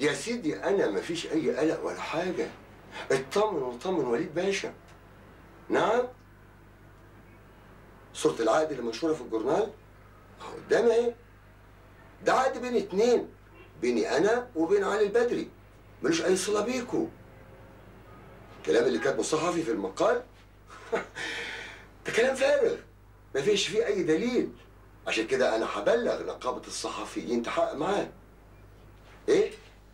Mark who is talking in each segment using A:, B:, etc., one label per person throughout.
A: يا سيدي انا مفيش اي قلق ولا حاجه اطمن واطمن وليد باشا نعم صورة العقد اللي منشورة في الجورنال أهو قدامي اهي ده عقد بين اتنين بيني انا وبين علي البدري ملوش اي صلة بيكو الكلام اللي كاتبه الصحفي في المقال ده كلام فارغ مفيش فيه اي دليل عشان كده انا هبلغ نقابة الصحفيين تحقق معاه ايه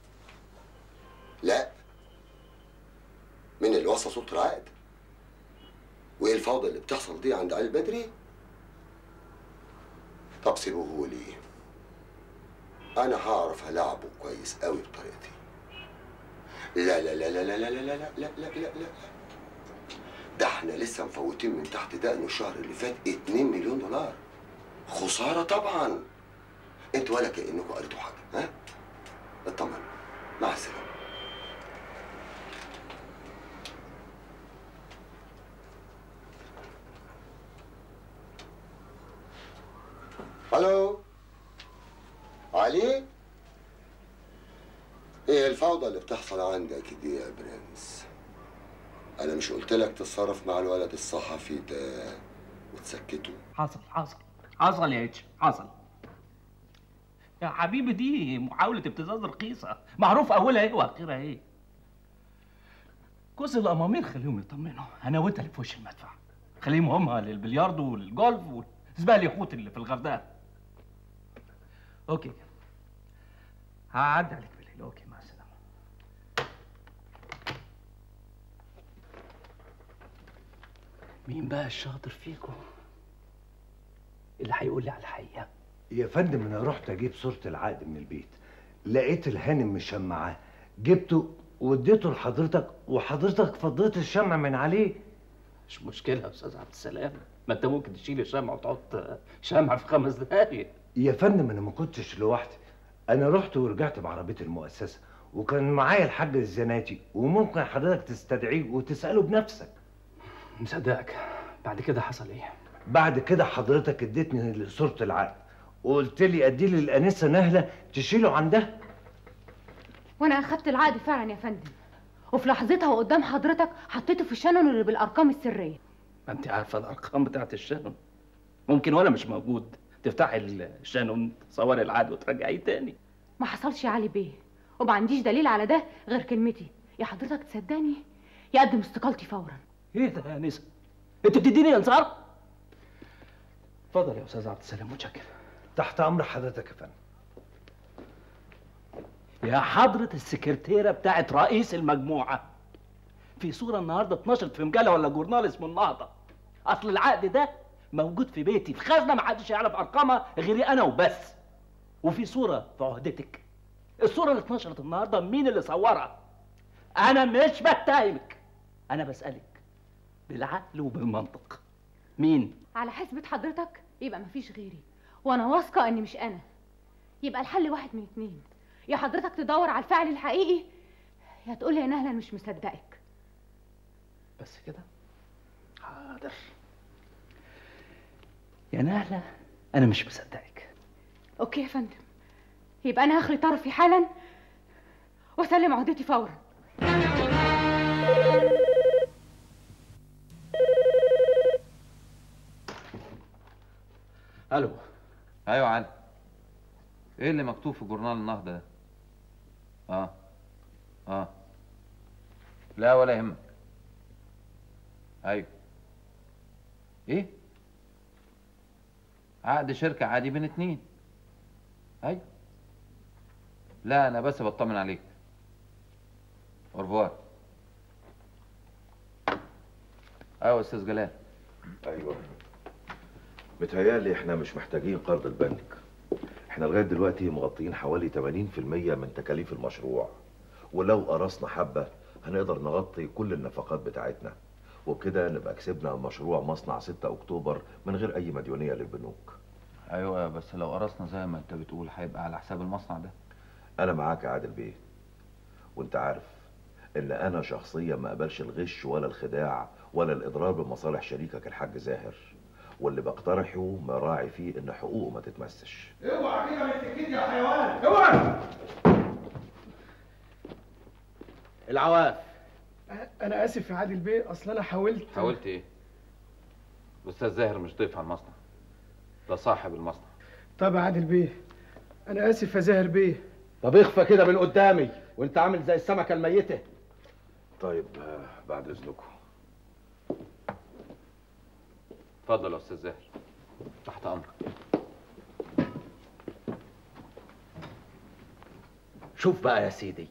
A: لا مين اللي وصل صورة العقد وايه الفوضى اللي بتحصل دي عند علي البدري طب سيبوه لي انا هعرف هلعبه كويس قوي بطريقتي لا لا لا لا لا لا لا لا لا لا لا لا ده احنا لسه مفوتين من تحت دقن الشهر اللي فات 2 مليون دولار خسارة طبعا انتوا ولا كأنكم قريتوا حاجة ها اطمن مع السلامة الو علي ايه الفوضى اللي بتحصل عندك دي يا برنس انا مش قلت لك تتصرف مع الولد الصحفي ده وتسكته
B: حصل حصل حصل يا اتش حصل يا حبيبي دي محاولة ابتزاز رخيصة معروف أولها إيه وآخرها إيه كوز الأمامير خليهم يطمنوا أنا وأنت اللي في وش المدفع خليهم هما للبلياردو والجولف والزبالة يخوت اللي في الغردقة أوكي هعدي عليك بالليل أوكي مع السلامة مين بقى الشاطر فيكم اللي هيقول لي على الحقيقة
C: يا فندم انا رحت اجيب صورة العقد من البيت لقيت الهانم مشمعاه جبته واديته لحضرتك وحضرتك فضيت الشمع من عليه
B: مش مشكلة يا أستاذ عبد السلام ما أنت ممكن تشيل الشمع وتحط شمع في خمس دقايق
C: يا فندم انا ما كنتش لوحدي انا رحت ورجعت بعربية المؤسسة وكان معايا الحاج الزناتي وممكن حضرتك تستدعيه وتسأله بنفسك
B: مصدقك بعد كده حصل إيه؟
C: بعد كده حضرتك اديتني صورة العقد وقلت لي اديه للانسه نهله تشيله عندها
D: وانا اخدت العقد فعلا يا فندم وفي لحظتها وقدام حضرتك حطيته في الشانون اللي بالارقام السريه
B: ما أنت عارفة الأرقام بتاعت الشانون ممكن وأنا مش موجود تفتحي الشانون تصوري العقد وترجعيه تاني
D: ما حصلش يا علي بيه وما عنديش دليل على ده غير كلمتي يا حضرتك تصدقني يقدم استقالتي فورا
B: إيه ده يا نسا؟ أنت بتديني إنذار؟ اتفضل يا أستاذ عبد السلام متشكر
C: تحت امر حضرتك يا فندم
B: يا حضرة السكرتيرة بتاعت رئيس المجموعة في صورة النهاردة اتنشرت في مجلة ولا جورنال اسمه النهضة أصل العقد ده موجود في بيتي في خزنة محدش يعرف أرقامها غيري أنا وبس وفي صورة في عهدتك الصورة اللي اتنشرت النهاردة مين اللي صورها؟ أنا مش بتهمك أنا بسألك بالعقل وبالمنطق مين؟
D: على حسبة حضرتك يبقى مفيش غيري وانا واثقه اني مش انا يبقى الحل واحد من اتنين يا حضرتك تدور على الفعل الحقيقي يا تقول لي يا نهله انا مش مصدقك
B: بس كده حاضر يا نهلة أنا مش مصدقك
D: اوكي يا فندم يبقى انا هخلي طرفي حالا واسلم عهدتي فورا
B: ألو
E: ايوه علي ايه اللي مكتوب في جورنال النهضه ده اه اه لا ولا يهمك ايوه ايه عقد شركه عادي بين اتنين ايوه لا انا بس بطمن عليك اورفوار ايوه استاذ جلال
F: ايوه متهيألي احنا مش محتاجين قرض البنك احنا لغايه دلوقتي مغطيين حوالي 80% من تكاليف المشروع ولو قرصنا حبه هنقدر نغطي كل النفقات بتاعتنا وبكده نبقى كسبنا مشروع مصنع 6 اكتوبر من غير اي مديونيه للبنوك
E: ايوه بس لو قرصنا زي ما انت بتقول هيبقى على حساب المصنع ده
F: انا معاك يا عادل بيه وانت عارف ان انا شخصيا ما اقبلش الغش ولا الخداع ولا الاضرار بمصالح شريكك الحاج زاهر واللي بقترحه مراعي فيه ان حقوقه ما تتمسش
G: اوعى كده من السكين يا حيوان اوعى
B: العواف
G: انا اسف يا عادل بيه اصل انا حاولت
E: حاولت ايه الاستاذ زاهر مش ضيف على المصنع ده صاحب المصنع
G: طب يا عادل بيه انا اسف يا زاهر بيه
B: طب اخفى كده من قدامي وانت عامل زي السمكه الميته
F: طيب آه، بعد اذنكم
E: اتفضل يا استاذ زاهر تحت امرك
B: شوف بقى يا سيدي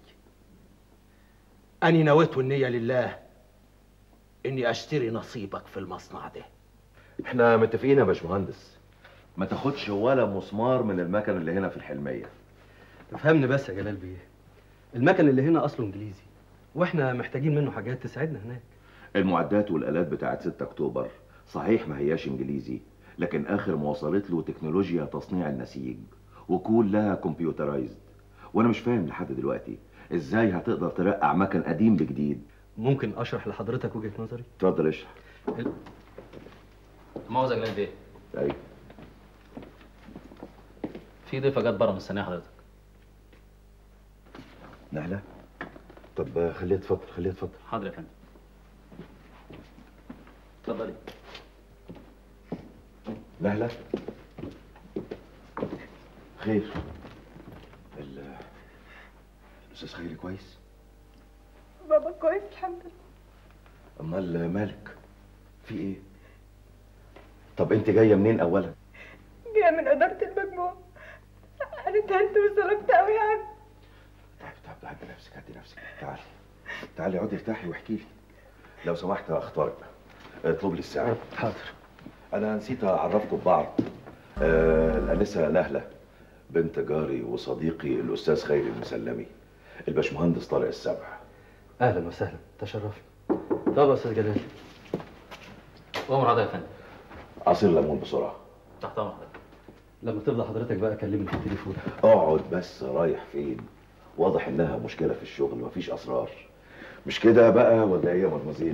B: أني نويت النية لله إني أشتري نصيبك في المصنع ده
F: احنا متفقين يا باشمهندس ما تاخدش ولا مسمار من المكن اللي هنا في الحلميه
H: تفهمني بس يا جلال بيه المكن اللي هنا اصله انجليزي واحنا محتاجين منه حاجات تساعدنا هناك
F: المعدات والالات بتاعت 6 اكتوبر صحيح ما هياش انجليزي لكن اخر ما وصلت له تكنولوجيا تصنيع النسيج وكلها كمبيوترايزد وانا مش فاهم لحد دلوقتي ازاي هتقدر ترقع مكن قديم بجديد
H: ممكن اشرح لحضرتك وجهة نظري
F: اتفضل اشرح
B: مؤاخذة يا جلال بيه
F: ايوه
B: في ضيفة جت بره مستنية حضرتك
F: نهله طب آه، خليها تفضل خليها تفضل
B: حاضر يا فندم اتفضلي
F: نهله خير ال- الاستاذ خيري كويس
I: بابا كويس الحمد لله
F: امال مالك في ايه طب انت جايه منين اولا
I: جايه من اداره المجموعه انا اتهنت وظلمت قوي يا عم
F: طيب طيب هدي نفسك هدي نفسك تعالي تعالي اقعدي ارتاحي واحكي لي لو سمحت يا اخ طارق اطلب لي الساعه
H: حاضر
F: انا نسيت اعرفكم ببعض آه الانسه نهله بنت جاري وصديقي الاستاذ خيري المسلمي الباشمهندس طارق السبع
H: اهلا وسهلا تشرفنا طب يا استاذ جلال
B: أمر حضرتك يا فندم
F: عصير ليمون بسرعه
B: تحت أمر حضرتك
H: لما تفضى حضرتك بقى كلمني في التليفون
F: اقعد بس رايح فين واضح انها مشكله في الشغل مفيش اسرار مش كده بقى ولا ايه يا مدمزيل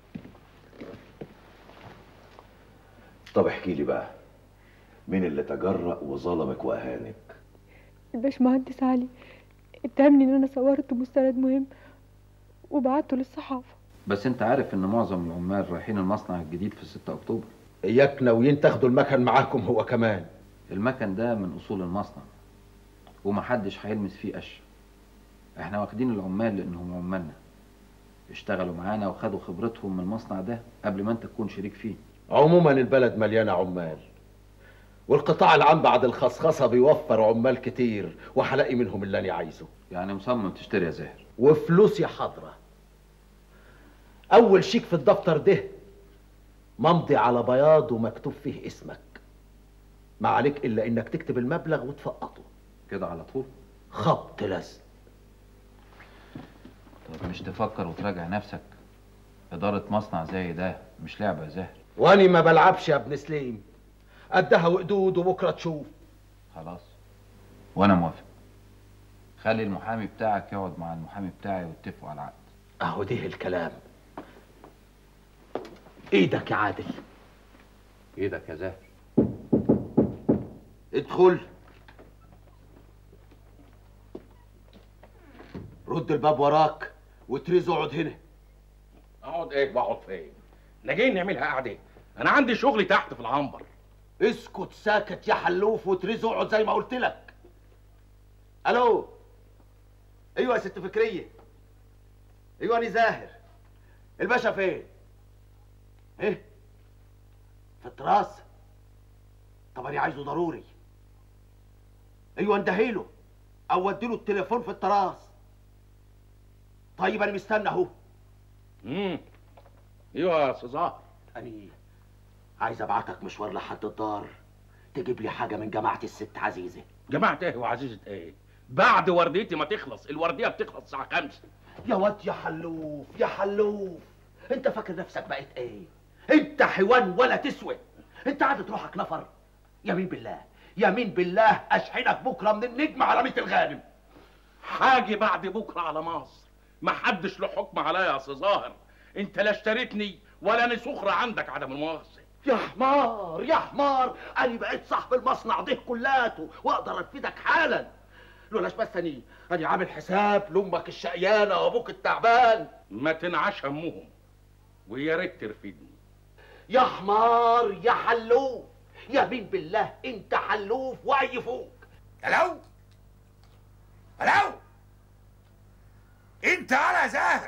F: طب احكي لي بقى مين اللي تجرأ وظلمك واهانك
I: الباشمهندس علي اتهمني ان انا صورت مستند مهم وبعته للصحافه
E: بس انت عارف ان معظم العمال رايحين المصنع الجديد في 6 اكتوبر
B: إياك ناويين تاخدوا المكن معاكم هو كمان
E: المكن ده من اصول المصنع ومحدش هيلمس فيه قش احنا واخدين العمال لانهم عمالنا اشتغلوا معانا وخدوا خبرتهم من المصنع ده قبل ما انت تكون شريك فيه
B: عموما البلد مليانة عمال والقطاع العام بعد الخصخصة بيوفر عمال كتير وهلاقي منهم اللي أنا عايزه
E: يعني مصمم تشتري يا زاهر
B: وفلوسي حاضرة أول شيك في الدفتر ده ممضي على بياض ومكتوب فيه اسمك ما عليك إلا إنك تكتب المبلغ وتفقطه
E: كده على طول
B: خبط لزق
E: طب مش تفكر وتراجع نفسك إدارة مصنع زي ده مش لعبة يا زاهر
B: واني ما بلعبش يا ابن سليم قدها وقدود وبكرة تشوف
E: خلاص وأنا موافق خلي المحامي بتاعك يقعد مع المحامي بتاعي واتفقوا على العقد
B: اهو ده الكلام ايدك يا عادل
E: ايدك يا زاهر
B: ادخل رد الباب وراك وتريز اقعد هنا
J: اقعد ايه واقعد فين احنا جايين نعملها قعده انا عندي شغل تحت في العنبر
B: اسكت ساكت يا حلوف وتريز اقعد زي ما قلت لك الو ايوه يا ست فكريه ايوه انا زاهر الباشا فين ايه في التراس طب انا عايزه ضروري ايوه اندهيله او اديله التليفون في التراس طيب انا مستنى اهو
J: امم ايوه يا استاذ زهر
B: أني عايز أبعتك مشوار لحد الدار تجيب لي حاجة من جماعة الست عزيزة
J: جماعه ايه وعزيزه ايه بعد ورديتي ما تخلص الورديه بتخلص الساعه 5
B: يا واد يا حلوف يا حلوف أنت فاكر نفسك بقيت إيه؟ أنت حيوان ولا تسوى أنت عادت روحك نفر يمين بالله يمين بالله أشحنك بكرة من النجم على ميت الغانم
J: حاجه بعد بكره على مصر ما حدش له حكم عليا يا استاذ ظاهر انت لا اشتريتني ولا انا سخره عندك عدم المؤاخذه
B: يا حمار يا حمار أنا بقيت صاحب المصنع ده كلاته وأقدر أفيدك حالا
J: لولاش بس اني اني عامل حساب لامك الشقيانه وابوك التعبان ما تنعش همهم ويا ريت ترفدني
K: يا حمار يا حلوف يا مين بالله انت حلوف وعيفوك
L: الو الو انت على زاهر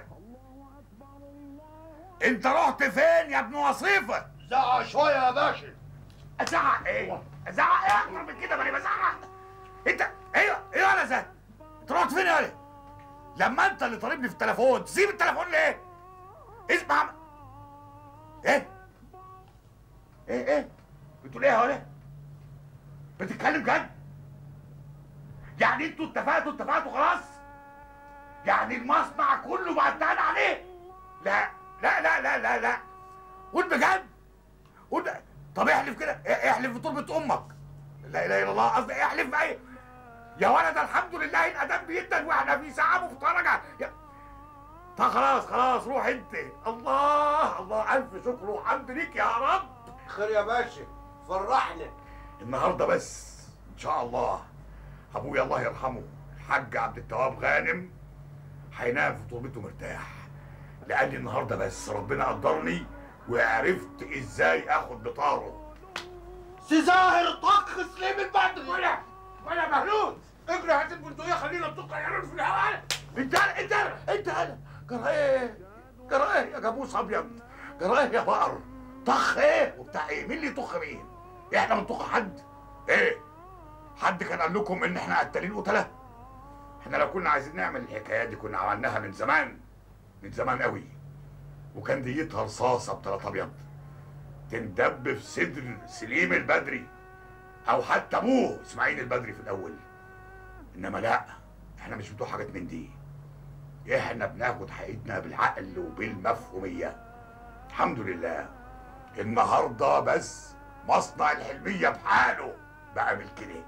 L: انت رحت فين يا ابن وصيفه
K: زعق شويه يا باشا
L: ازعق ايه ازعق ايه اكتر من كده ما انا بزعق انت ايوه ايوه على زاهر انت رحت فين يا ولد لما انت اللي طالبني في التليفون تسيب التليفون ليه اسمع ايه ايه ايه بتقول ايه يا ولد بتتكلم جد يعني انتوا اتفقتوا اتفقتوا خلاص يعني المصنع كله معتاد عليه لا لا لا لا لا لا قول بجد قول ب- طب احلف كده اه- احلف بتربة امك لا اله الا الله قصدي احلف بايه يا ولد الحمد لله الادب بيدن واحنا في ساعه مفترجه يا... طب خلاص خلاص روح انت الله الله الف شكر وحمد ليك يا رب
K: خير يا باشا فرحنا
L: النهارده بس ان شاء الله ابويا الله يرحمه الحاج عبد التواب غانم هينام في تربته مرتاح لان النهارده بس ربنا قدرني وعرفت ازاي اخد بطاره
K: سي زاهر طخ سليم البدري
L: ولا ولا مهلوس اجري هات البندقيه خلينا نطق عيالنا في الهواء انت انت انت انا جرى ايه جرى ايه يا جاموس ابيض جرى ايه يا بقر طخ ايه وبتاع ايه مين اللي يطخ مين احنا بنطخ حد ايه حد كان قال لكم ان احنا قتالين قتله احنا لو كنا عايزين نعمل الحكايه دي كنا عملناها من زمان من زمان قوي وكان ديتها رصاصه بتلات ابيض تندب في صدر سليم البدري او حتى ابوه اسماعيل البدري في الاول انما لا احنا مش بتوع حاجات من دي احنا بناخد حقيقتنا بالعقل وبالمفهوميه الحمد لله النهارده بس مصنع الحلميه بحاله بقى بالكده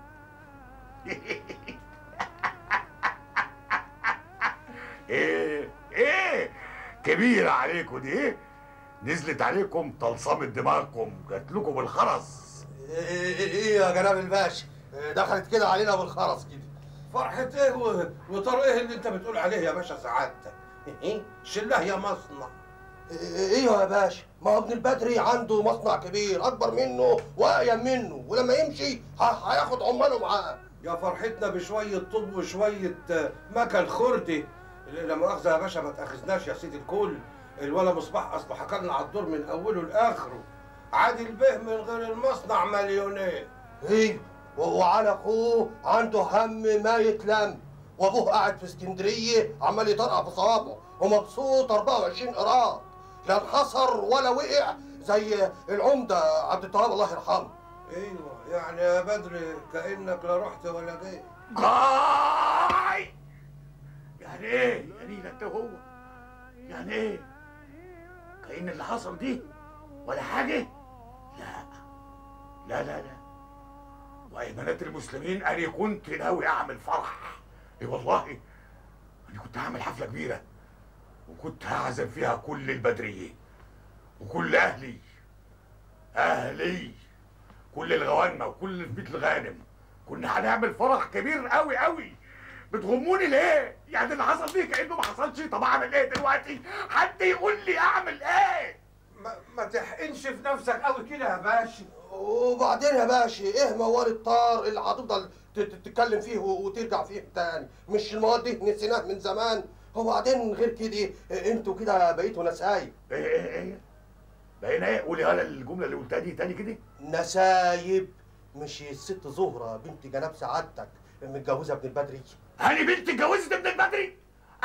L: ايه ايه كبيره عليكم دي ايه نزلت عليكم طلسمة دماغكم جات لكم الخرس
K: ايه يا جناب الباشا دخلت كده علينا بالخرس كده
M: فرحة ايه و- وطار ايه اللي انت بتقول عليه يا باشا سعادتك؟ ايه؟ شله يا مصنع
K: ايوه يا باشا ما هو ابن البدري عنده مصنع كبير اكبر منه واقيم منه ولما يمشي ه- هياخد عماله معاه
M: يا فرحتنا بشوية طوب وشوية آه، مكن خردي لا مؤاخذة يا باشا ما تاخذناش يا سيدي الكل الولا مصباح اصله حكى لنا على الدور من اوله لاخره عادل به من غير المصنع مليونير
K: ايوه و- وعلى اخوه عنده هم ما يتلم وابوه قاعد في اسكندريه عمال يطرقع في صوابعه ومبسوط 24 قراط لا انحصر ولا وقع زي العمده عبد التواب الله يرحمه
M: ايوه يعني يا بدري كانك لا رحت ولا جيت
L: آي يعني ايه يا نينا انت هو يعني ايه كأن اللي حصل دي ولا حاجة لا لا لا لا وأيمنات المسلمين أنا كنت ناوي أعمل فرح إيه والله أنا كنت هعمل حفلة كبيرة وكنت هعزم فيها كل البدريين وكل أهلي أهلي كل الغوانمة وكل بيت الغانم كنا هنعمل فرح كبير قوي قوي بتغموني ليه؟ يعني اللي حصل فيه كأنه ما حصلش طب أعمل إيه دلوقتي؟ حد يقول لي أعمل إيه؟
M: ما, ما تحقنش في نفسك قوي كده يا باشا
K: وبعدين يا باشا ايه موال الطار اللي هتفضل ت- ت- تتكلم فيه و- وترجع فيه تاني مش المواد دي نسيناه من زمان وبعدين غير كده انتوا كده بقيتوا نسايب
L: إيه إيه إيه؟ بقينا إيه؟ قولي هلا الجملة اللي قلتها دي تاني كده
K: نسايب مش الست زهرة بنت جناب سعادتك متجوزة ابن البدري
L: هاني بنت اتجوزت ابن البدري؟ أي-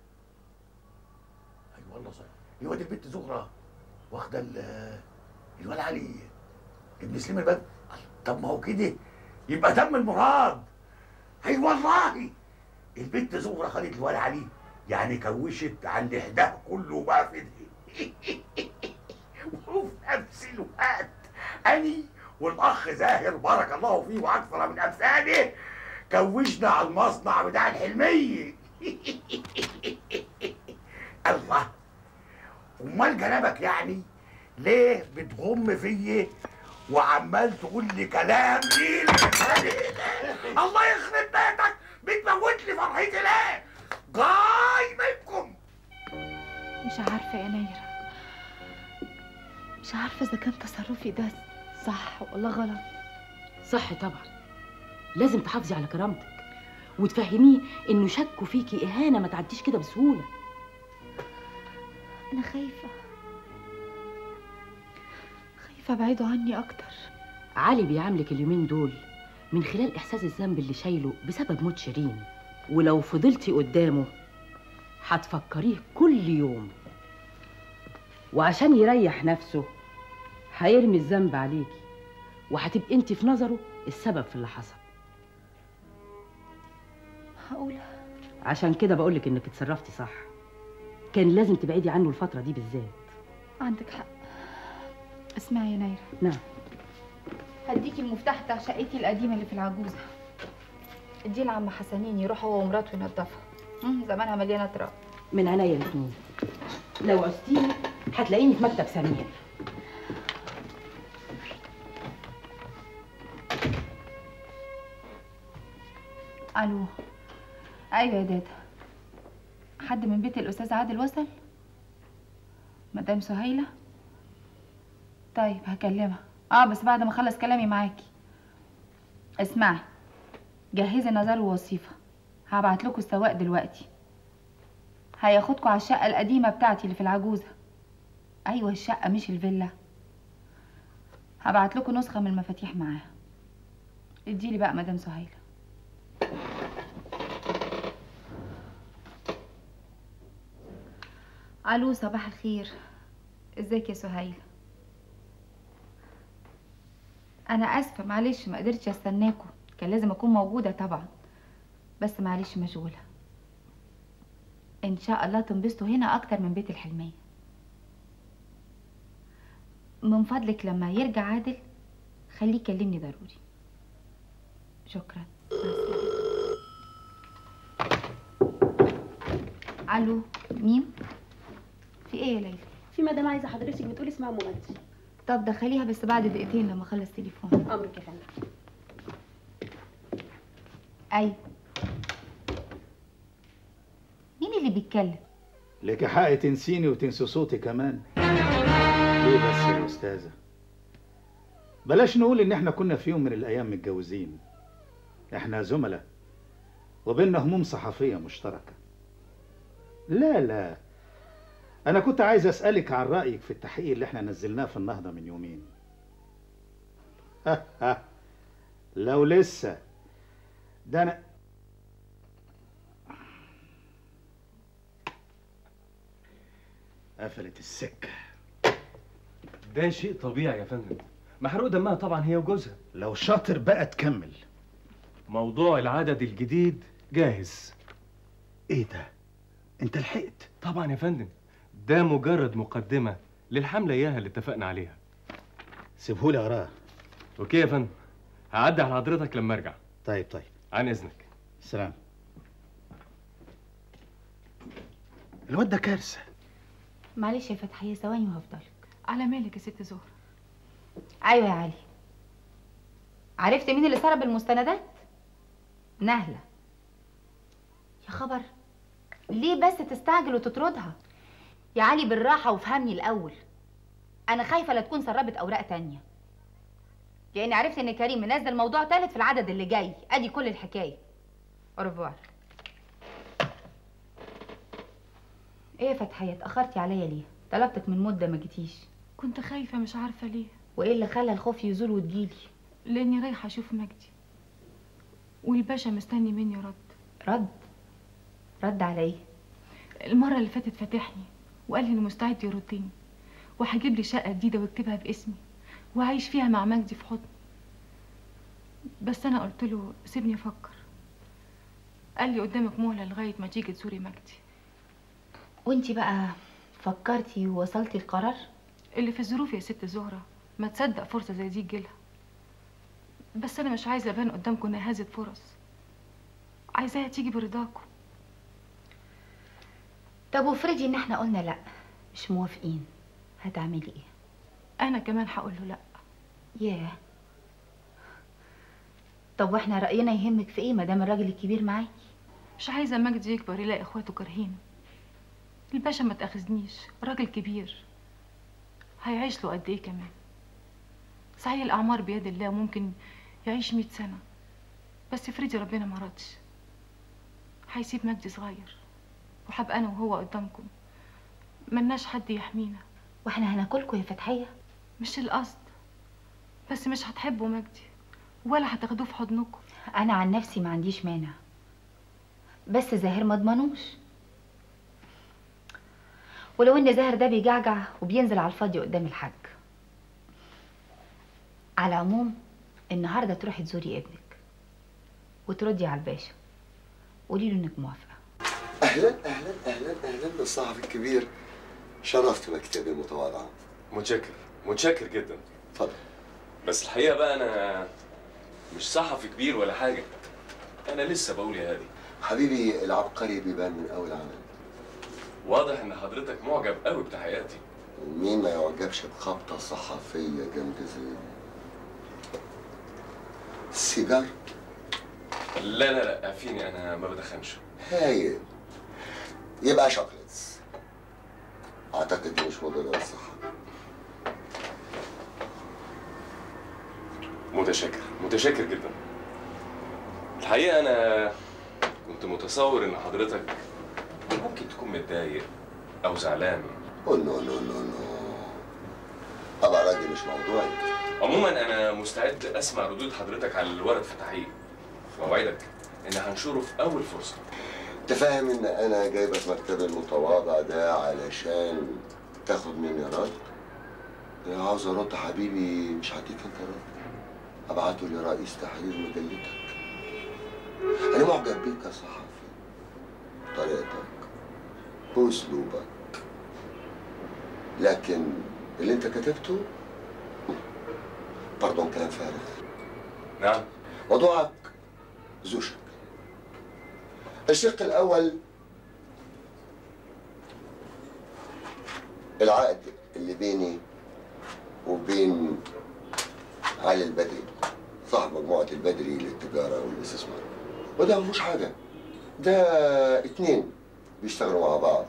L: أيوة والله صحيح الواد البنت زهرة واخدة ال- الواد علي ابن سليم البدري طب ما هو كده يبقى تم المراد اي والله البنت زهرة خدت الواد علي يعني كوشت على اللي هداه كله بقى في ايديه وفي نفس الوقت اني والاخ زاهر بارك الله فيه واكثر من امثاله كوشنا على المصنع بتاع الحلميه الله امال جنابك يعني ليه بتغم فيا وعمال تقول لي كلام ليه الله يخرب بيتك بتموت لي فرحتي ليه جاي منكم
N: مش عارفة يا نايرة مش عارفة إذا كان تصرفي ده صح ولا غلط
O: صح طبعا لازم تحافظي على كرامتك وتفهميه انه شكوا فيكي اهانه ما تعديش كده بسهوله
N: أنا خايفة خايفة أبعده عني أكتر
O: علي بيعاملك اليومين دول من خلال احساس الذنب اللي شايله بسبب موت شيرين ولو فضلتي قدامه هتفكريه كل يوم وعشان يريح نفسه هيرمي الذنب عليكي وهتبقي انت في نظره السبب في اللي حصل
N: هقول
O: عشان كده بقولك انك اتصرفتي صح كان لازم تبعدي عنه الفتره دي بالذات
N: عندك حق اسمعي يا نايرة
O: نعم
N: هديكي المفتاح بتاع شقتي القديمة اللي في العجوزة اديه لعم حسنين يروح هو ومراته ينضفها مم، زمانها مليانة تراب
O: من عينيا الاتنين لو عوزتيني هتلاقيني في مكتب سمير
N: الو ايوه يا دادا حد من بيت الاستاذ عادل وصل مدام سهيله طيب هكلمها اه بس بعد ما اخلص كلامي معاكي اسمعي جهزي نظر ووصيفه هبعت لكم السواق دلوقتي هياخدكم على الشقه القديمه بتاعتي اللي في العجوزه ايوه الشقه مش الفيلا هبعت لكم نسخه من المفاتيح معاها اديلي بقى مدام سهيله الو صباح الخير ازيك يا سهيله انا اسفه معلش ما قدرتش استناكم كان لازم اكون موجوده طبعا بس معلش مشغوله ان شاء الله تنبسطوا هنا اكتر من بيت الحلميه من فضلك لما يرجع عادل خليه يكلمني ضروري شكرا الو مين في ايه يا ليلى
P: في مدام عايزه حضرتك بتقولي اسمها ام مجدي
N: طب دخليها بس بعد دقيقتين لما اخلص تليفون
P: امرك يا فندم
N: ايوه مين اللي بيتكلم
Q: لك حق تنسيني وتنسي صوتي كمان ليه بس يا استاذه بلاش نقول ان احنا كنا في يوم من الايام متجوزين احنا زملاء وبيننا هموم صحفيه مشتركه لا لا انا كنت عايز اسالك عن رايك في التحقيق اللي احنا نزلناه في النهضه من يومين لو لسه ده انا قفلت السكه
R: ده شيء طبيعي يا فندم محروق دمها طبعا هي وجوزها
Q: لو شاطر بقى تكمل
R: موضوع العدد الجديد جاهز
Q: ايه ده انت لحقت
R: طبعا يا فندم ده مجرد مقدمة للحملة اياها اللي اتفقنا عليها
Q: سيبهولي اقراه
R: اوكي يا فندم هعدي على حضرتك لما ارجع
Q: طيب طيب
R: عن اذنك
Q: سلام الواد ده كارثه
N: معلش يا فتحيه ثواني وهفضلك
D: على مالك يا ست زهره
N: ايوه يا علي عرفت مين اللي سرب المستندات نهله يا خبر ليه بس تستعجل وتطردها يا علي بالراحه وافهمني الاول انا خايفه لا تكون سربت اوراق تانية لاني عرفت ان كريم منزل موضوع تالت في العدد اللي جاي ادي كل الحكايه اورفوار ايه يا فتحيه اتاخرتي عليا ليه طلبتك من مده ما جيتيش
D: كنت خايفه مش عارفه ليه
N: وايه اللي خلى الخوف يزول وتجيلي
D: لاني رايحه اشوف مجدي والباشا مستني مني رد
N: رد رد على ايه
D: المره اللي فاتت فاتحني وقال لي انه مستعد يردني وهجيب لي شقه جديده واكتبها باسمي وعايش فيها مع مجدي في حضن بس انا قلت له سيبني افكر قال لي قدامك مهله لغايه ما تيجي تزوري مجدي
N: وانتي بقى فكرتي ووصلتي القرار
D: اللي في الظروف يا ست زهره ما تصدق فرصه زي دي تجيلها بس انا مش عايزه ابان قدامكم نهازه فرص عايزاها تيجي برضاكم
N: طب وافرضي ان احنا قلنا لا مش موافقين هتعملي ايه؟
D: انا كمان هقول له لا
N: ياه طب واحنا راينا يهمك في ايه ما دام الراجل الكبير معاكي
D: مش عايزة مجدي يكبر يلاقي اخواته كارهينه الباشا ما تاخذنيش راجل كبير هيعيش له قد ايه كمان صحيح الاعمار بيد الله ممكن يعيش مئة سنة بس افرضي ربنا ما رضش هيسيب مجدي صغير وهبقى انا وهو قدامكم ملناش حد يحمينا
N: واحنا هناكلكوا يا فتحية
D: مش القصد بس مش هتحبوا مجدي ولا هتاخدوه في حضنكم
N: انا عن نفسي ما عنديش مانع بس زاهر ما ضمنوش ولو ان زاهر ده بيجعجع وبينزل على الفاضي قدام الحاج على العموم النهارده تروحي تزوري ابنك وتردي على الباشا قولي له انك موافقه
A: اهلا اهلا اهلا اهلا بالصحفي الكبير شرفت مكتبي المتواضع
S: متشكر متشكر جدا
A: اتفضل
S: بس الحقيقه بقى انا مش صحفي كبير ولا حاجه انا لسه بقول يا هادي
A: حبيبي العبقري بيبان من اول عمل
S: واضح ان حضرتك معجب قوي بتحقيقاتي
A: مين ما يعجبش بخبطه صحفيه جامده زي دي السيجار
S: لا لا لا عفيني انا ما بدخنش
A: هايل يبقى شوكليتس اعتقد دي مش مضره للصحه
S: متشكر متشكر جدا الحقيقه انا كنت متصور ان حضرتك ممكن تكون متضايق او زعلان
A: أوه نو نو نو نو ابقى راجل مش موضوعي
S: عموما انا مستعد اسمع ردود حضرتك على الورد في التحقيق واوعدك ان هنشره في اول فرصه
A: انت فاهم ان انا جايبك مكتبي المتواضع ده علشان تاخد مني رد انا عاوز ارد حبيبي مش هديك انت رد ابعته لرئيس تحرير مجلتك انا معجب بيك يا صحفي طريقتك باسلوبك لكن اللي انت كتبته باردون كلام فارغ
S: نعم
A: موضوعك ذو شك الشق الأول العقد اللي بيني وبين علي البدري صاحب مجموعة البدري للتجارة والاستثمار وده مش حاجة ده اتنين بيشتغلوا مع بعض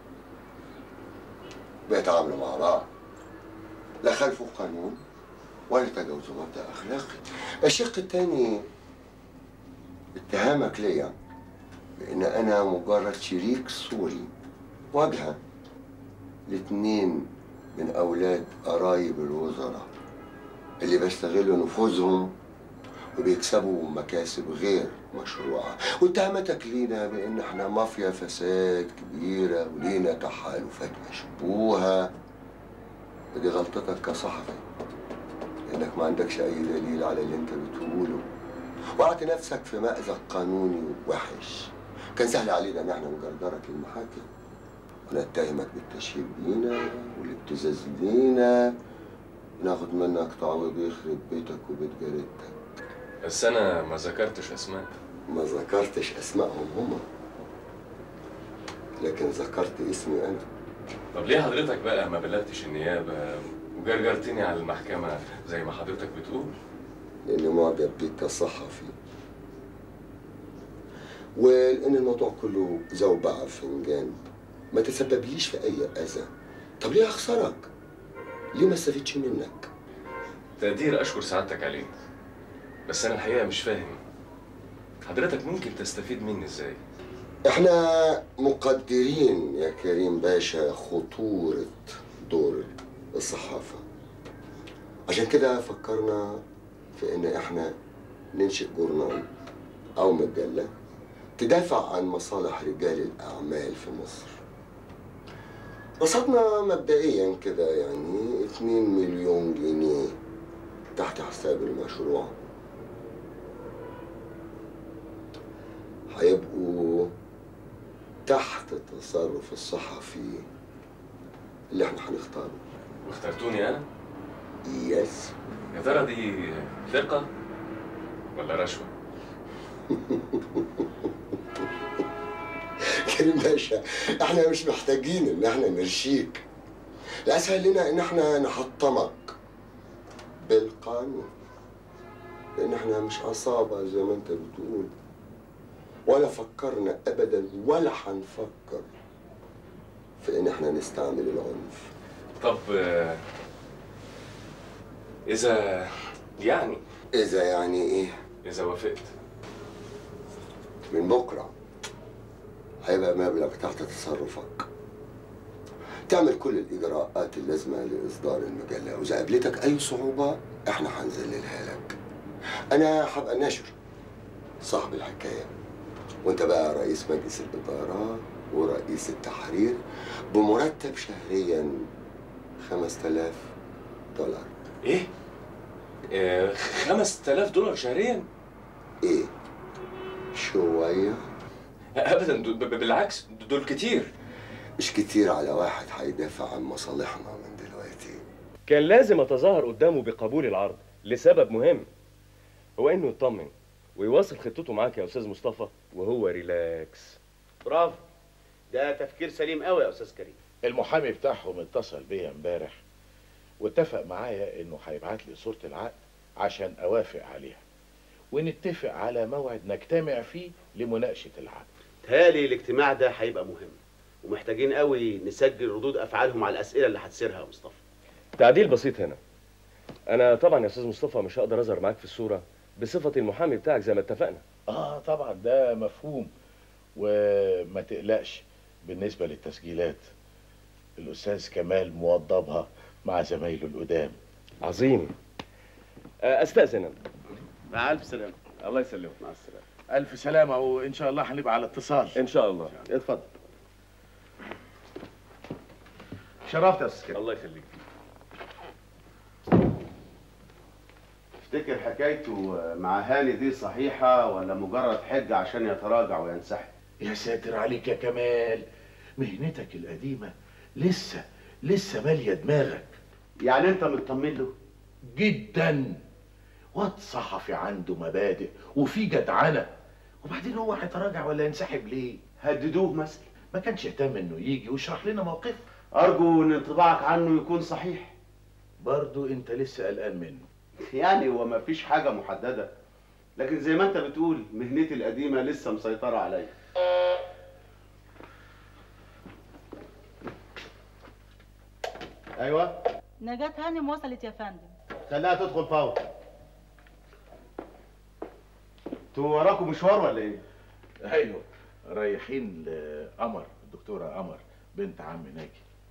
A: بيتعاملوا مع بعض لا خالفوا قانون ولا تجاوزوا مبدأ أخلاقي الشق الثاني اتهامك ليا بان انا مجرد شريك صوري واجهه لاتنين من اولاد قرايب الوزراء اللي بيستغلوا نفوذهم وبيكسبوا مكاسب غير مشروعة واتهامتك لينا بان احنا مافيا فساد كبيرة ولينا تحالفات مشبوهة ودي غلطتك كصحفي انك ما عندكش اي دليل على اللي انت بتقوله وقعت نفسك في مأزق قانوني وحش كان سهل علينا ان احنا نجردرك للمحاكم ونتهمك بالتشهير بينا والابتزاز لينا وناخد منك تعويض يخرب بيتك وبيت جارتك
S: بس انا ما ذكرتش اسماء
A: ما ذكرتش اسمائهم هما لكن ذكرت اسمي انا
S: طب ليه حضرتك بقى ما بلغتش النيابه وجرجرتني على المحكمه زي ما حضرتك بتقول
A: لاني معجب بيك كصحفي ولان الموضوع كله زوبعة فنجان ما تسببليش في اي اذى طب ليه اخسرك ليه ما استفدش منك
S: تقدير اشكر سعادتك عليه بس انا الحقيقه مش فاهم حضرتك ممكن تستفيد مني ازاي
A: احنا مقدرين يا كريم باشا خطورة دور الصحافة عشان كده فكرنا في ان احنا ننشئ جورنال او مجلة تدافع عن مصالح رجال الاعمال في مصر رصدنا مبدئيا كده يعني 2 مليون جنيه تحت حساب المشروع هيبقوا تحت التصرف الصحفي اللي احنا هنختاره
S: واخترتوني انا
A: يس
S: يا ترى دي ثقه ولا رشوه
A: كريم باشا احنا مش محتاجين ان احنا نرشيك الاسهل لنا ان احنا نحطمك بالقانون لان احنا مش عصابه زي ما انت بتقول ولا فكرنا ابدا ولا هنفكر في ان احنا نستعمل العنف
S: طب آه، اذا يعني
A: اذا يعني ايه
S: اذا وافقت
A: من بكره هيبقى مبلغ تحت تصرفك تعمل كل الاجراءات اللازمه لاصدار المجله واذا قابلتك اي صعوبه احنا هنذللها لك انا هبقى ناشر صاحب الحكايه وانت بقى رئيس مجلس الاداره ورئيس التحرير بمرتب شهريا 5000 دولار
S: ايه آه 5000 دولار شهريا
A: ايه شويه
S: ابدا دول- ب- ب- بالعكس دول كتير
A: مش كتير على واحد هيدافع عن مصالحنا من دلوقتي
R: كان لازم اتظاهر قدامه بقبول العرض لسبب مهم هو انه يطمن ويواصل خطته معاك يا استاذ مصطفى وهو ريلاكس
T: برافو ده تفكير سليم قوي يا استاذ كريم
L: المحامي بتاعهم اتصل بيا امبارح واتفق معايا انه هيبعت لي صورة العقد عشان اوافق عليها ونتفق على موعد نجتمع فيه لمناقشة العقد
T: تهالي الاجتماع ده هيبقى مهم ومحتاجين قوي نسجل ردود افعالهم على الاسئله اللي هتسيرها يا مصطفى
R: تعديل بسيط هنا انا طبعا يا استاذ مصطفى مش هقدر اظهر معاك في الصوره بصفتي المحامي بتاعك زي ما اتفقنا
L: اه طبعا ده مفهوم وما تقلقش بالنسبة للتسجيلات الأستاذ كمال موضبها مع زمايله القدام
R: عظيم آه، استاذن أنا.
T: مع الف سلامه
R: الله يسلمك
T: مع السلامه
L: ألف سلامة وإن شاء الله هنبقى على اتصال
R: ان شاء الله
T: اتفضل
L: شرفت يا أستاذ كريم
R: الله يخليك
T: تفتكر حكايته مع هاني دي صحيحه ولا مجرد حجه عشان يتراجع وينسحب
L: يا ساتر عليك يا كمال مهنتك القديمة لسه لسه مالية دماغك
T: يعني انت مطمن له
L: جدا واد صحفي عنده مبادئ وفي جدعنة وبعدين هو هيتراجع ولا ينسحب ليه؟
T: هددوه مثلا
L: ما كانش يهتم انه يجي ويشرح لنا موقفه
T: ارجو ان انطباعك عنه يكون صحيح
L: برضو انت لسه قلقان منه
T: يعني هو ما فيش حاجه محدده لكن زي ما انت بتقول مهنتي القديمه لسه مسيطره عليا ايوه
U: نجاة هانم وصلت يا فندم
T: خليها تدخل فور انتوا وراكم مشوار ولا ايه؟
L: ايوه رايحين لقمر الدكتورة قمر بنت عم ناجي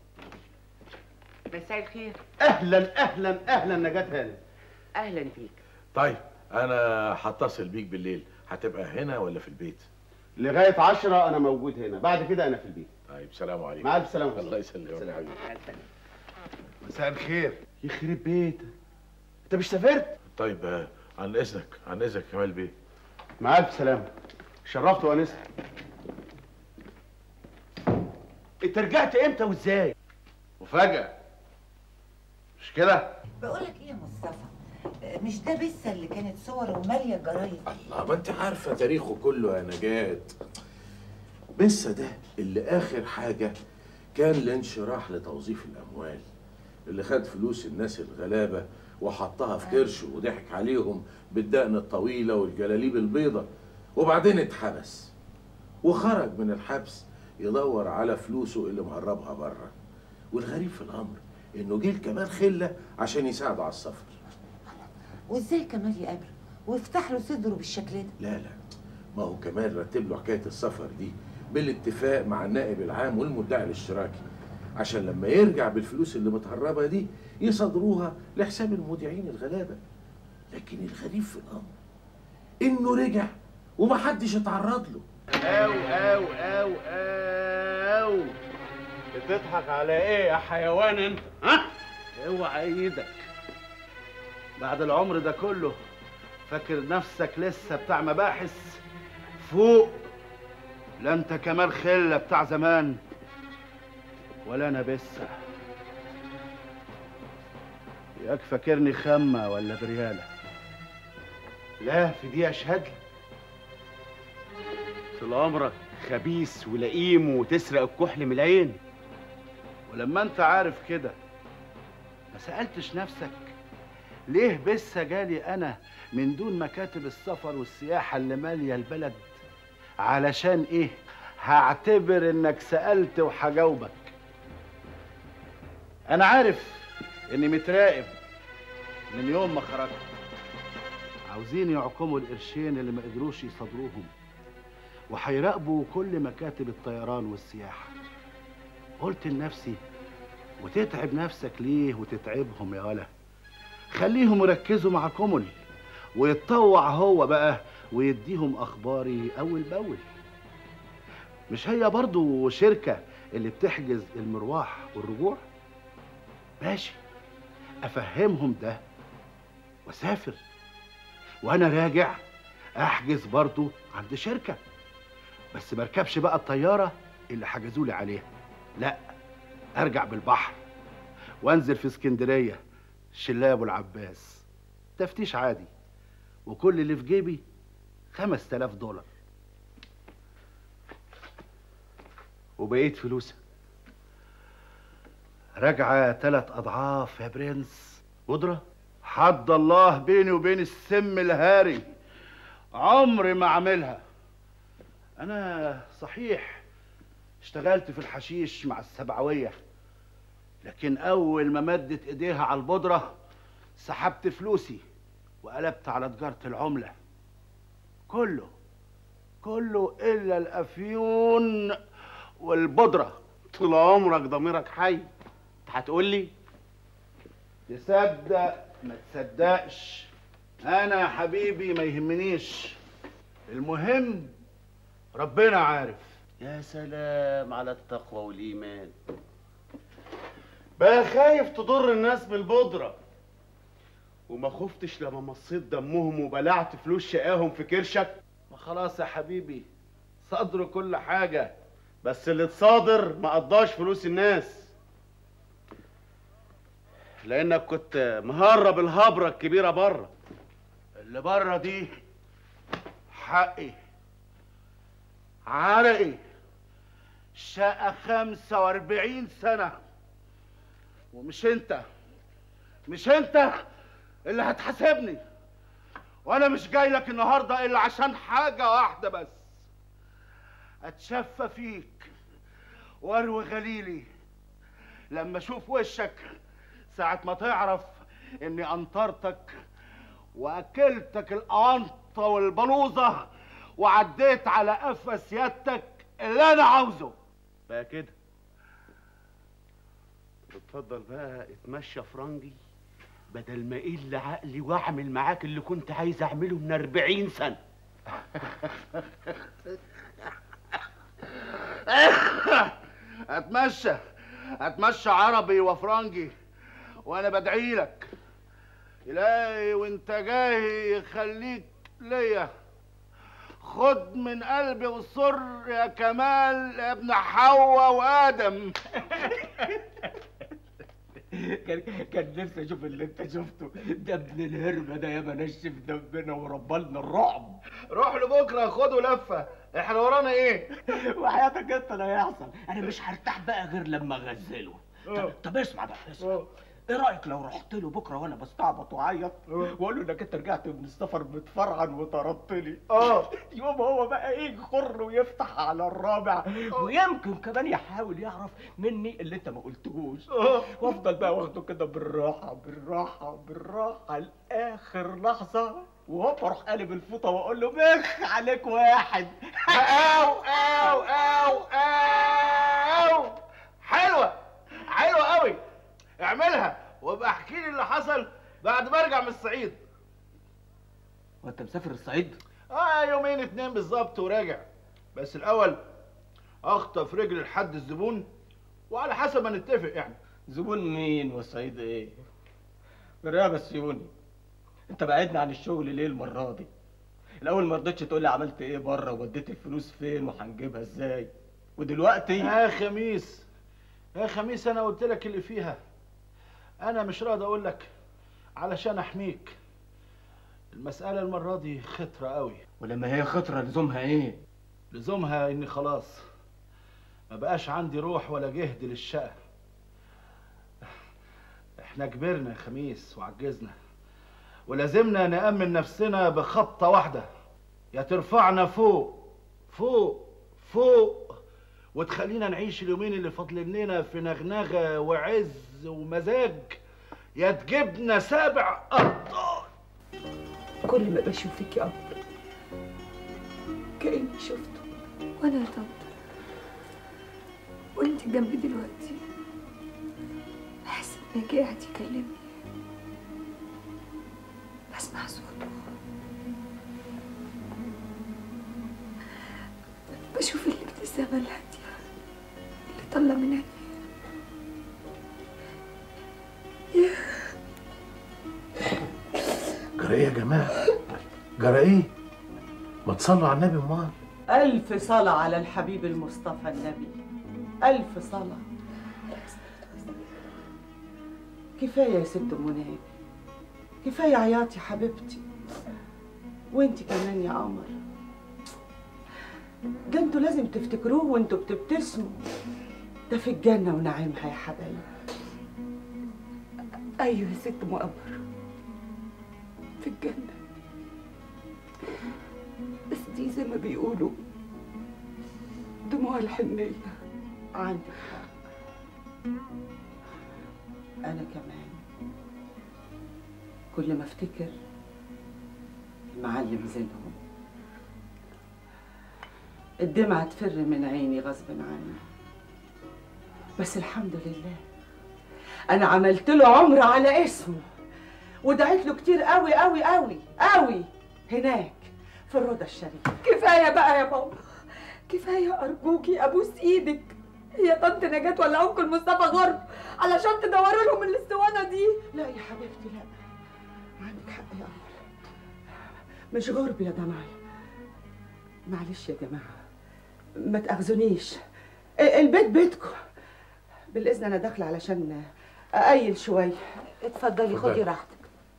V: مساء الخير
T: اهلا اهلا اهلا نجاة هانم
V: اهلا بيك
L: طيب انا هتصل بيك بالليل هتبقى هنا ولا في البيت؟
T: لغايه عشرة انا موجود هنا بعد كده انا في البيت
L: طيب سلام عليكم
T: مع الف سلامه
L: الله يسلمك يا حبيبي
T: مساء الخير
L: يخرب بيتك
T: انت مش سافرت؟
L: طيب آه، عن اذنك عن اذنك كمال بيه
T: مع الف سلامه شرفت وانست انت رجعت امتى وازاي؟ مفاجأة مش كده؟
W: بقولك ايه يا مصطفى مش ده بسه اللي كانت صوره ماليه الجرايد
L: الله ما انت عارفه تاريخه كله يا نجاة بس ده اللي اخر حاجه كان الانشراح لتوظيف الاموال اللي خد فلوس الناس الغلابه وحطها في كرش وضحك عليهم بالدقن الطويله والجلاليب البيضه وبعدين اتحبس وخرج من الحبس يدور على فلوسه اللي مهربها بره والغريب في الامر انه جه كمان خله عشان يساعده على السفر
W: وازاي كمال يقابله ويفتح له صدره بالشكل ده
L: لا لا ما هو كمان رتب له حكايه السفر دي بالاتفاق مع النائب العام والمدعي الاشتراكي عشان لما يرجع بالفلوس اللي متهربه دي يصدروها لحساب المودعين الغلابه لكن الغريب في الامر انه رجع ومحدش اتعرض له
T: او او او او بتضحك على ايه يا حيوان انت ها اوعى ايدك بعد العمر ده كله فاكر نفسك لسه بتاع مباحث فوق لا انت كمال خله بتاع زمان ولا انا بسه ياك فاكرني خمه ولا برياله لا في دي اشهد لك طول عمرك خبيث ولئيم وتسرق الكحل من العين ولما انت عارف كده ما سألتش نفسك ليه بس جالي انا من دون مكاتب السفر والسياحه اللي ماليه البلد علشان ايه هعتبر انك سالت وهجاوبك انا عارف اني متراقب من يوم ما خرجت عاوزين يعقموا القرشين اللي ما قدروش يصادروهم وهيراقبوا كل مكاتب الطيران والسياحه قلت لنفسي وتتعب نفسك ليه وتتعبهم يا ولا خليهم يركزوا مع كومل ويتطوع هو بقى ويديهم اخباري اول باول مش هي برضو شركة اللي بتحجز المرواح والرجوع ماشي افهمهم ده واسافر وانا راجع احجز برضو عند شركة بس مركبش بقى الطيارة اللي حجزولي عليها لا ارجع بالبحر وانزل في اسكندريه شلاب ابو العباس تفتيش عادي وكل اللي في جيبي خمس تلاف دولار وبقيت فلوسك راجعة تلات أضعاف يا برنس قدرة حد الله بيني وبين السم الهاري عمري ما أعملها أنا صحيح اشتغلت في الحشيش مع السبعوية لكن أول ما مدت إيديها على البودرة سحبت فلوسي وقلبت على تجارة العملة كله كله إلا الأفيون والبودرة طول عمرك ضميرك حي انت هتقول لي تصدق ما تصدقش انا يا حبيبي ما يهمنيش المهم ربنا عارف
C: يا سلام على التقوى والإيمان
T: بقى خايف تضر الناس بالبودرة
C: وما خفتش لما مصيت دمهم وبلعت فلوس شقاهم في كرشك
T: ما خلاص يا حبيبي صدر كل حاجة بس اللي اتصادر ما قضاش فلوس الناس لانك كنت مهرب الهبرة الكبيرة بره اللي بره دي حقي عرقي شقة خمسة واربعين سنة ومش انت مش انت اللي هتحاسبني وانا مش جاي لك النهارده الا عشان حاجه واحده بس اتشفى فيك واروي غليلي لما اشوف وشك ساعة ما تعرف اني انطرتك واكلتك القنطة والبلوزة وعديت على قفا سيادتك اللي انا عاوزه بقى كده
C: اتفضل بقى اتمشى فرنجي بدل ما اقل عقلي واعمل معاك اللي كنت عايز اعمله من 40 سنه
T: اتمشى اتمشى عربي وفرنجي وانا بدعي لك الهي وانت جاي يخليك ليا خد من قلبي وسر يا كمال يا ابن حواء وادم
B: كان كان نفسي اشوف اللي انت شفته ده ابن الهربة ده ياما نشف دمنا وربلنا الرعب
T: روح لبكره خده لفه احنا ورانا ايه
B: وحياتك انت لا يحصل انا مش هرتاح بقى غير لما اغزله طب, طب اسمع بقى اسمع ايه رايك لو رحت له بكره وانا بستعبط واعيط واقول له انك انت رجعت من السفر متفرعن وطردتني
T: اه
B: يوم هو بقى ايه يخر ويفتح على الرابع ويمكن كمان يحاول يعرف مني اللي انت ما قلتهوش وافضل بقى واخده كده بالراحه بالراحه بالراحه لاخر لحظه وهوب اروح قالب الفوطه واقول له بخ عليك واحد
T: او او او او حلوه حلوه قوي اعملها وابقى احكي لي اللي حصل بعد ما ارجع من الصعيد
B: وانت مسافر الصعيد
T: اه يومين اتنين بالظبط وراجع بس الاول اخطف رجل لحد الزبون وعلى حسب ما نتفق يعني
B: زبون مين والصعيد ايه بالرقبه السيوني انت بعدنا عن الشغل ليه المره دي الاول ما رضيتش تقول لي عملت ايه بره ووديت الفلوس فين وهنجيبها ازاي ودلوقتي
T: يا خميس يا خميس انا قلت لك اللي فيها انا مش راضي اقول لك علشان احميك المسألة المرة دي خطرة قوي
B: ولما هي خطرة لزومها ايه؟
T: لزومها اني خلاص ما بقاش عندي روح ولا جهد للشقة احنا كبرنا يا خميس وعجزنا ولازمنا نأمن نفسنا بخبطة واحدة يا ترفعنا فوق فوق فوق وتخلينا نعيش اليومين اللي فاضلين لنا في نغنغة وعز ومزاج يا تجيبنا سابع أرض
G: كل ما بشوفك يا قمر كأني شفته
I: وانا يا طنط وانت جنبي دلوقتي بحس انك قاعد يكلمني بسمع صوته بشوف الابتسامة الهادية اللي طالعة من عينيه ياه
L: جرى ايه يا جماعه جرى ايه ما تصلوا على النبي امال
H: ألف صلاة على الحبيب المصطفى النبي ألف صلاة كفاية يا ست منى كفاية عياط يا حبيبتي وانت كمان يا قمر ده انتوا لازم تفتكروه وانتوا بتبتسموا ده في الجنة ونعيمها يا حبايبي
G: ايوه يا ست مقبر في الجنة بس دي زي ما بيقولوا دموع الحنية
H: عندك حق أنا كمان كل ما أفتكر المعلم زينهم الدمعة تفر من عيني غصب عني بس الحمد لله أنا عملت له عمرة على اسمه ودعيت له كتير قوي قوي قوي قوي هناك في الرضا الشريف
G: كفاية بقى يا ماما كفاية أرجوكي أبوس إيدك هي طنط نجاة ولا أنكل مصطفى غرب علشان تدوري لهم الاسطوانة دي
H: لا يا حبيبتي لا عندك حق يا قمر مش غرب يا دمعي معلش يا جماعة ما تأخذونيش ال- البيت بيتكم بالإذن أنا داخلة علشان أقيل شوية
G: اتفضلي خدي راحتك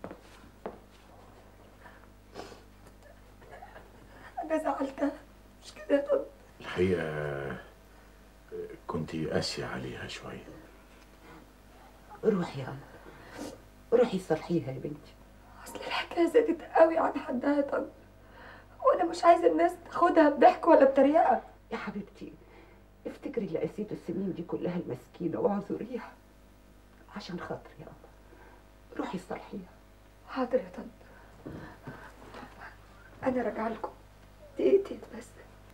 G: أنا زعلتها مش كده يا طنط
L: الحقيقه كنت قاسيه عليها شويه
G: روحي يا قمر روحي صلحيها يا بنتي أصل الحكاية زادت قوي عن حدها يا طنط وأنا مش عايزة الناس تاخدها بضحك ولا بتريقة يا حبيبتي افتكري اللي قسيته السنين دي كلها المسكينة واعذريها عشان خاطري يا قمر روحي صلحيها حاضر يا طنط أنا راجعة لكم دقيقتين بس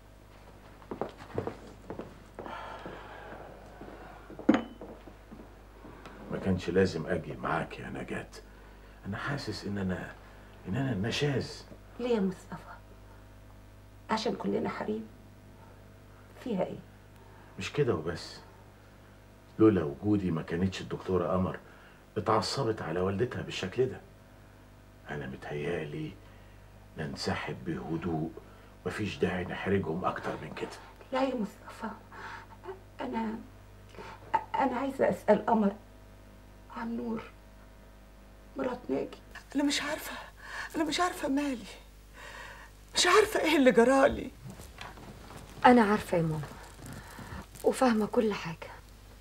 L: ما كانش لازم اجي معاك يا نجاة انا حاسس ان انا ان انا النشاز
G: ليه يا مصطفى عشان كلنا حريم فيها ايه
L: مش كده وبس لولا وجودي ما كانتش الدكتورة قمر اتعصبت على والدتها بالشكل ده انا متهيالي ننسحب بهدوء مفيش داعي نحرجهم اكتر من كده
G: لا يا مصطفى انا انا عايزه اسال قمر عن نور مرات ناجي
H: أنا مش عارفة أنا مش عارفة مالي مش عارفة إيه اللي جرالي
I: أنا عارفة يا ماما وفاهمة كل حاجة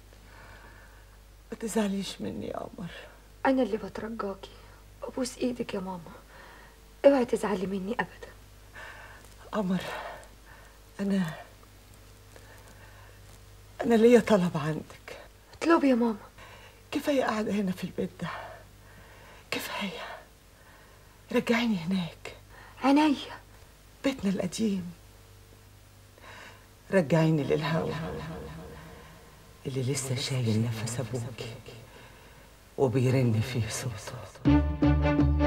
H: ما تزعليش مني يا قمر
I: أنا اللي بترجاكي أبوس إيدك يا ماما اوعي تزعلي مني أبدا
H: قمر أنا أنا ليا طلب عندك
I: اطلبي يا ماما
H: كفاية قاعدة هنا في البيت ده كفاية رجعيني هناك
I: عينيا
H: بيتنا القديم رجعيني للهوا اللي لسه شايل نفس أبوكي وبيرن فيه صوته